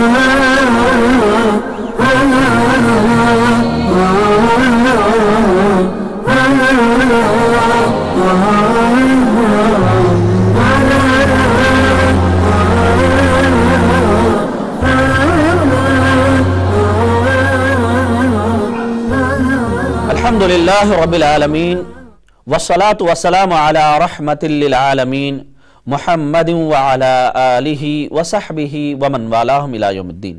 الحمد لله رب العالمين والصلاة والسلام على رحمة للعالمين محمد وعلى آله وصحبه ومن والاهم إلى يوم الدين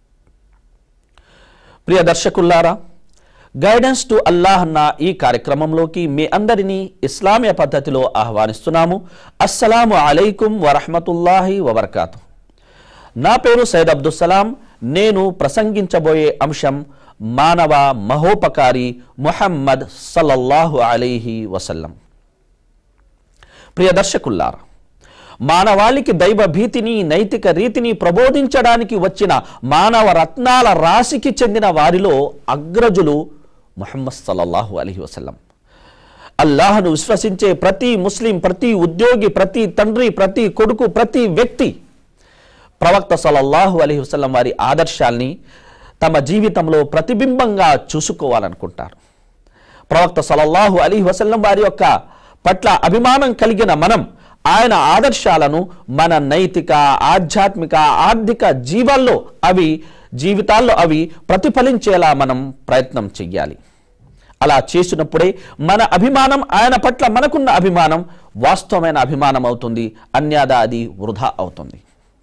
ప్రియ దర్శకుల్లారా guidance to Allah అన్న ఈ కార్యక్రమంలోకి మీ అందరినీ ఇస్లామీయ పద్ధతిలో ఆహ్వానిస్తున్నాము అస్సలాము అలైకుం వరహమతుల్లాహి వబర్కాతు నా పేరు సైద్ అబ్దుస్సలాం నేను ప్రసంగించబోయే అంశం మానవ మహోపకారి ముహమ్మద్ సల్లల్లాహు అలైహి వసల్లం ప్రియ దర్శకుల్లారా మానవాళికి దైవ భీతిని నైతిక రీతిని ప్రబోధించడానికి వచ్చిన మానవ రత్నాల రాశికి చెందిన వారిలో అగ్రజులు ముహమ్మద్ సల్లల్లాహు అలైహి వసల్లం అల్లాహను విశ్వసించే ప్రతి ముస్లిం ప్రతి ఉద్యోగి ప్రతి తండ్రి ప్రతి కొడుకు ప్రతి వ్యక్తి ప్రవక్త సల్లల్లాహు అలైహి వసల్లం వారి ఆదర్శాల్ని తమ జీవితంలో ప్రతిబింబంగా చూసుకోవాలనుకుంటారు ప్రవక్త సల్లల్లాహు అలీ వసల్లం వారి యొక్క పట్ల అభిమానం కలిగిన మనం ఆయన ఆదర్శాలను మన నైతిక ఆధ్యాత్మిక ఆర్థిక జీవాల్లో అవి జీవితాల్లో అవి ప్రతిఫలించేలా మనం ప్రయత్నం చెయ్యాలి అలా చేసినప్పుడే మన అభిమానం ఆయన పట్ల మనకున్న అభిమానం వాస్తవమైన అభిమానం అవుతుంది అన్యాదా అది వృధా అవుతుంది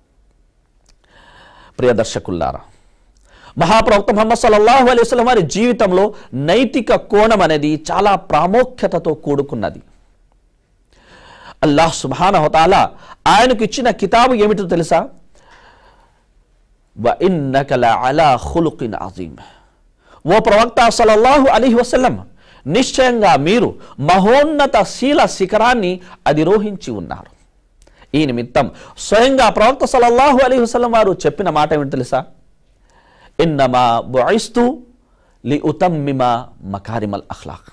ప్రియ దర్శకుల్లారా మహాప్రవక్త ముహమ్మద్ సల్లల్లాహు అలైహి వసల్లం వారి జీవితంలో నైతిక కోణం అనేది చాలా ప్రాముఖ్యతతో కూడుకున్నది అల్లాహ్ సుబానహతాల ఆయనకు ఇచ్చిన కితాబు ఏమిటో తెలుసా వ ఇన్నక లఅలా ఖులుకిన్ అజీమ్ ఓ ప్రవక్త సల్లల్లాహు అలైహి వసల్లం నిశ్చయంగా మీరు మహోన్నత శీల శిఖరాన్ని అధిరోహించి ఉన్నారు ఈ నిమిత్తం స్వయంగా ప్రవక్త సల్లల్లాహు అలైహి వసల్లం వారు చెప్పిన మాట ఏమిటి తెలుసా ఇన్నమా బుయిస్తు లి ఉతమ్మిమ మకారిమల్ అఖ్లాక్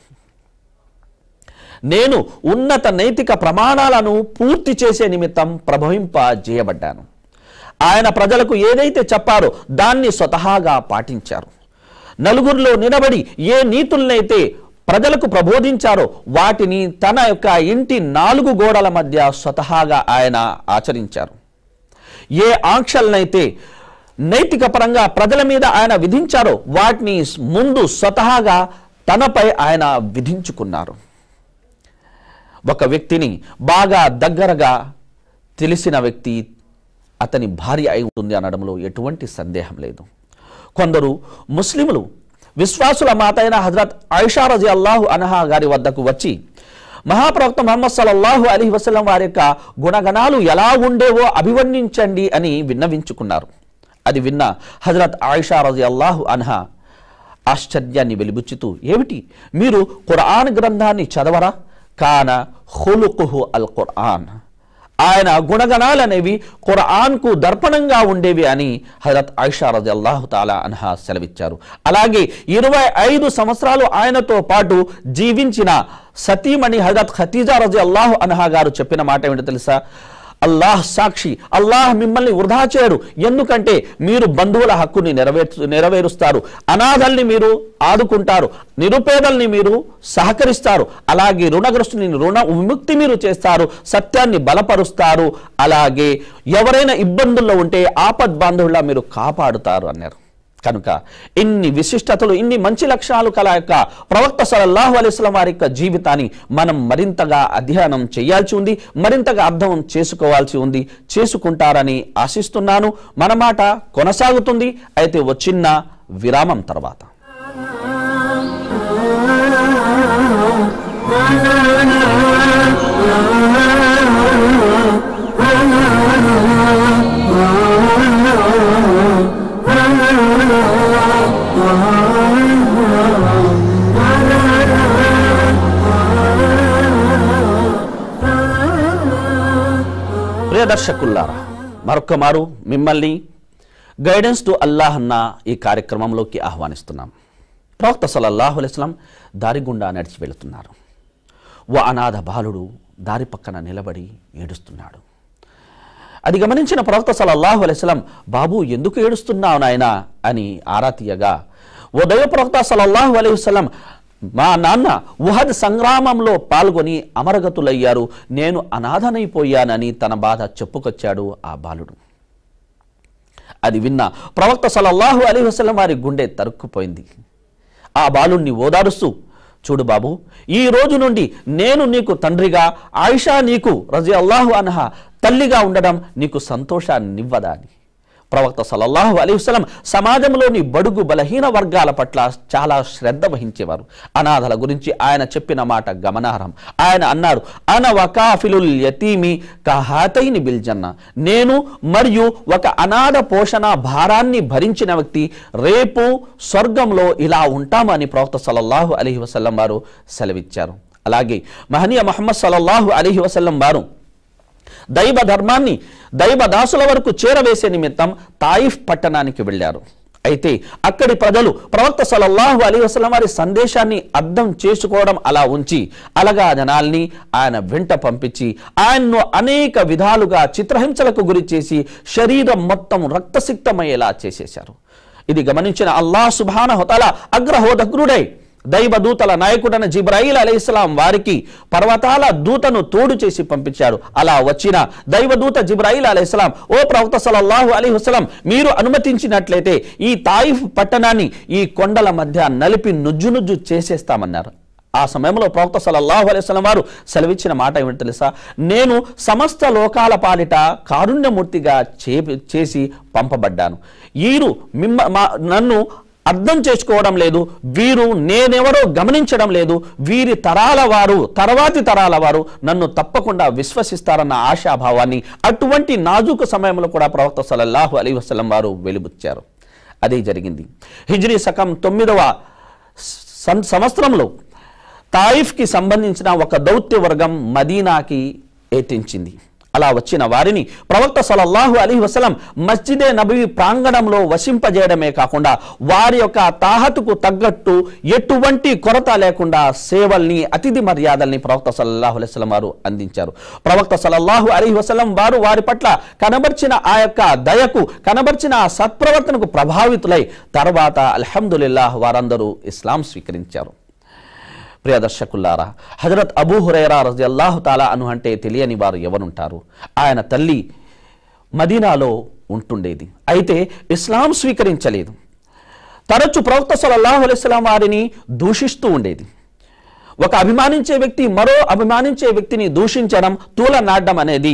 నేను ఉన్నత నైతిక ప్రమాణాలను పూర్తి చేసే నిమిత్తం ప్రభవింపజేయబడ్డాను ఆయన ప్రజలకు ఏదైతే చెప్పారో దాన్ని స్వతహాగా పాటించారు నలుగురిలో నిలబడి ఏ నీతులనైతే ప్రజలకు ప్రబోధించారో వాటిని తన యొక్క ఇంటి నాలుగు గోడల మధ్య స్వతహాగా ఆయన ఆచరించారు ఏ ఆంక్షలనైతే నైతిక పరంగా ప్రజల మీద ఆయన విధించారో వాటిని ముందు స్వతహాగా తనపై ఆయన విధించుకున్నారు ఒక వ్యక్తిని బాగా దగ్గరగా తెలిసిన వ్యక్తి అతని భార్య అయి ఉంటుంది అనడంలో ఎటువంటి సందేహం లేదు కొందరు ముస్లిములు విశ్వాసుల మాత అయిన హజరత్ ఐషా రజీ అల్లాహు అనహా గారి వద్దకు వచ్చి మహాప్రవక్త మహమ్మద్ సల్లల్లాహు అలీ వసలం వారి యొక్క గుణగణాలు ఎలా ఉండేవో అభివర్ణించండి అని విన్నవించుకున్నారు అది విన్న హజరత్ ఆయిషా రజీ అల్లాహు అన్హా ఆశ్చర్యాన్ని వెలిబుచ్చుతూ ఏమిటి మీరు ఖురాన్ గ్రంథాన్ని చదవరా కాన హులుకుహు అల్ ఖురాన్ ఆయన గుణగణాలు అనేవి ఖురాన్కు దర్పణంగా ఉండేవి అని హజరత్ ఐషా రజి అల్లాహు తాలా అన్హా సెలవిచ్చారు అలాగే ఇరవై ఐదు సంవత్సరాలు ఆయనతో పాటు జీవించిన సతీమణి హజరత్ ఖతీజా రజి అల్లాహు అన్హా గారు చెప్పిన మాట ఏమిటో తెలుసా అల్లాహ్ సాక్షి అల్లాహ్ మిమ్మల్ని వృధా చేయడు ఎందుకంటే మీరు బంధువుల హక్కుని నెరవేర్చు నెరవేరుస్తారు అనాథల్ని మీరు ఆదుకుంటారు నిరుపేదల్ని మీరు సహకరిస్తారు అలాగే రుణగ్రస్తుని రుణ విముక్తి మీరు చేస్తారు సత్యాన్ని బలపరుస్తారు అలాగే ఎవరైనా ఇబ్బందుల్లో ఉంటే ఆపద్ బాంధవుల్లా మీరు కాపాడుతారు అన్నారు కనుక ఇన్ని విశిష్టతలు ఇన్ని మంచి లక్షణాలు కల యొక్క ప్రవక్త సలల్లాహు అలైస్లం వారి యొక్క జీవితాన్ని మనం మరింతగా అధ్యయనం చేయాల్సి ఉంది మరింతగా అర్థం చేసుకోవాల్సి ఉంది చేసుకుంటారని ఆశిస్తున్నాను మన మాట కొనసాగుతుంది అయితే ఓ చిన్న విరామం తర్వాత ప్రియ దర్శకుల్లారా మరొక్క మారు మిమ్మల్ని గైడెన్స్ టు అల్లాహ్ అన్న ఈ కార్యక్రమంలోకి ఆహ్వానిస్తున్నాం ప్రవక్త సల్లల్లాహు అలైస్లం దారి గుండా నడిచి వెళుతున్నారు ఓ అనాథ బాలుడు దారి పక్కన నిలబడి ఏడుస్తున్నాడు అది గమనించిన ప్రవక్త సల్లల్లాహు అలైస్లం బాబు ఎందుకు ఏడుస్తున్నావు నాయనా అని ఆరా తీయగా ఓ దైవ ప్రవక్త సల్లల్లాహు అలైహి వసల్లం మా నాన్న ఉహద్ సంగ్రామంలో పాల్గొని అమరగతులయ్యారు నేను అనాథనైపోయానని తన బాధ చెప్పుకొచ్చాడు ఆ బాలుడు అది విన్న ప్రవక్త సల్లల్లాహు అలైహి వసల్లం వారి గుండె తరుక్కుపోయింది ఆ బాలుణ్ణి ఓదారుస్తూ చూడు బాబు ఈ రోజు నుండి నేను నీకు తండ్రిగా ఆయిషా నీకు రజి అల్లాహు అనహ తల్లిగా ఉండడం నీకు సంతోషాన్నివ్వదా అని ప్రవక్త సల్లల్లాహు అలైహి వసల్లం సమాజంలోని బడుగు బలహీన వర్గాల పట్ల చాలా శ్రద్ధ వహించేవారు అనాథల గురించి ఆయన చెప్పిన మాట గమనార్హం ఆయన అన్నారు అన వకాఫిలుల్ యతీమి కహాతైని బిల్జన్న నేను మరియు ఒక అనాథ పోషణ భారాన్ని భరించిన వ్యక్తి రేపు స్వర్గంలో ఇలా ఉంటామని ప్రవక్త సల్లల్లాహు అలైహి వసల్లం వారు సెలవిచ్చారు అలాగే మహనీయ మహమ్మద్ సల్లల్లాహు అలైహి వసల్లం వారు దైవ ధర్మాన్ని దైవ దాసుల వరకు చేరవేసే నిమిత్తం తాయిఫ్ పట్టణానికి వెళ్ళారు అయితే అక్కడి ప్రజలు ప్రవక్త సల్లల్లాహు అలీ వసలం వారి సందేశాన్ని అర్థం చేసుకోవడం అలా ఉంచి అలగా జనాల్ని ఆయన వెంట పంపించి ఆయన్ను అనేక విధాలుగా చిత్రహింసలకు గురి చేసి శరీరం మొత్తం రక్తసిక్తమయ్యేలా చేసేశారు ఇది గమనించిన అల్లాహ్ సుభాన హొతల అగ్రహోదగ్రుడై దైవదూతల నాయకుడైన జిబ్రాయిల్ అలైహిస్లాం వారికి పర్వతాల దూతను తోడు చేసి పంపించాడు అలా వచ్చిన దైవదూత జిబ్రాయిల్ అలైహిస్లాం ఓ ప్రవక్త సల్లల్లాహు అలైహి వసల్లం మీరు అనుమతించినట్లయితే ఈ తాయిఫ్ పట్టణాన్ని ఈ కొండల మధ్య నలిపి నుజ్జు నుజ్జు చేసేస్తామన్నారు ఆ సమయంలో ప్రవక్త సల్లల్లాహు అలైహి వసల్లం వారు సెలవిచ్చిన మాట ఏమిటి తెలుసా నేను సమస్త లోకాల పాలిట కారుణ్యమూర్తిగా చే చేసి పంపబడ్డాను వీరు మిమ్మ మా- నన్ను అర్థం చేసుకోవడం లేదు వీరు నేనెవరో గమనించడం లేదు వీరి తరాల వారు తర్వాతి తరాల వారు నన్ను తప్పకుండా విశ్వసిస్తారన్న ఆశాభావాన్ని అటువంటి నాజూకు సమయంలో కూడా ప్రవక్త సల్లల్లాహు అలీ వసల్లం వారు వెలిబుచ్చారు అదే జరిగింది హిజ్రీ సకం తొమ్మిదవ సం- సంవత్సరంలో తాయిఫ్కి సంబంధించిన ఒక దౌత్య వర్గం మదీనాకి ఏతించింది అలా వచ్చిన వారిని ప్రవక్త సల్లల్లాహు అలీ వసలం మస్జిదే నబీ ప్రాంగణంలో వశింపజేయడమే కాకుండా వారి యొక్క తాహతుకు తగ్గట్టు ఎటువంటి కొరత లేకుండా సేవల్ని అతిథి మర్యాదల్ని ప్రవక్త సల్లల్లాహు అలైహి వసల్లం వారు అందించారు ప్రవక్త సల్లల్లాహు అలీ వసలం వారు వారి పట్ల కనబర్చిన ఆ యొక్క దయకు కనబర్చిన ఆ సత్ప్రవర్తనకు ప్రభావితులై తర్వాత అల్హమ్దులిల్లాహ్ వారందరూ ఇస్లాం స్వీకరించారు ప్రియ దర్శకుల్లారా హజరత్ అబూ హురైరా రజి అల్లాహు తాలా అను అంటే తెలియని వారు ఎవరుంటారు ఆయన తల్లి మదీనాలో ఉంటుండేది అయితే ఇస్లాం స్వీకరించలేదు తరచు ప్రవక్త సల్లల్లాహు అలైస్లాం వారిని దూషిస్తూ ఉండేది ఒక అభిమానించే వ్యక్తి మరో అభిమానించే వ్యక్తిని దూషించడం తూల నాడడం అనేది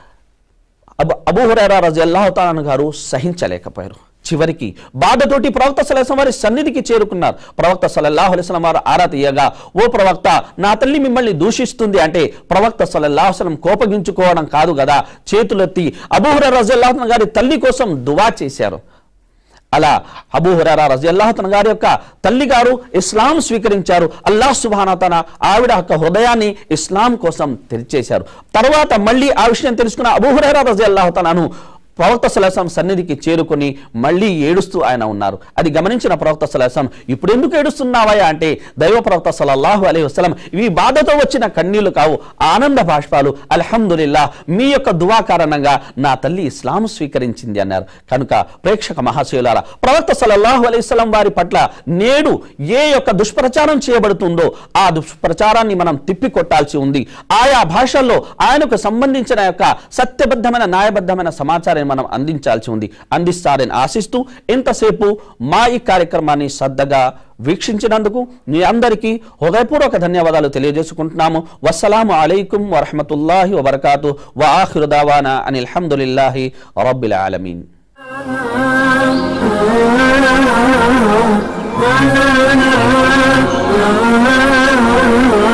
అబు అబూ హురైరా రజల్లాహు తాలాను గారు సహించలేకపోయారు చివరికి బాధతోటి ప్రవక్త సలహం వారి సన్నిధికి చేరుకున్నారు ప్రవక్త సలల్లాహు అలైస్లం వారు ఆరా తీయగా ఓ ప్రవక్త నా తల్లి మిమ్మల్ని దూషిస్తుంది అంటే ప్రవక్త సలల్లాహుసలం కోపగించుకోవడం కాదు కదా చేతులెత్తి అబూహుర రజల్లాహు గారి తల్లి కోసం దువా చేశారు అలా అబూ హురారా రజియల్లాహతన గారి యొక్క తల్లి గారు ఇస్లాం స్వీకరించారు అల్లాహ్ సుబాన తన ఆవిడ యొక్క హృదయాన్ని ఇస్లాం కోసం తెరిచేశారు తర్వాత మళ్ళీ ఆ విషయం తెలుసుకున్న అబూ హురారా రజియల్లాహతనను ప్రవక్త సలహం సన్నిధికి చేరుకొని మళ్ళీ ఏడుస్తూ ఆయన ఉన్నారు అది గమనించిన ప్రవక్త సలహం ఇప్పుడు ఎందుకు ఏడుస్తున్నావయ్యా అంటే దైవ ప్రవక్త సలల్లాహు అలైహి వసలం ఇవి బాధతో వచ్చిన కన్నీళ్లు కావు ఆనంద బాష్పాలు అల్హమ్దులిల్లా మీ యొక్క దువా కారణంగా నా తల్లి ఇస్లాం స్వీకరించింది అన్నారు కనుక ప్రేక్షక మహాశయులారా ప్రవక్త సలల్లాహు అలైహి వసల్లం వారి పట్ల నేడు ఏ యొక్క దుష్ప్రచారం చేయబడుతుందో ఆ దుష్ప్రచారాన్ని మనం తిప్పి కొట్టాల్సి ఉంది ఆయా భాషల్లో ఆయనకు సంబంధించిన యొక్క సత్యబద్ధమైన న్యాయబద్ధమైన సమాచారాన్ని మనం అందించాల్సి ఉంది అందిస్తారని ఆశిస్తూ ఇంతసేపు మా ఈ కార్యక్రమాన్ని శ్రద్ధగా వీక్షించినందుకు మీ అందరికీ హృదయపూర్వక ధన్యవాదాలు తెలియజేసుకుంటున్నాము వస్సలాము అలైకుం వరహమతుల్లాహి వబర్కాతు వాహిరు దావానా అని అల్హమ్దులిల్లాహి రబ్బిల్ ఆలమీన్ Ah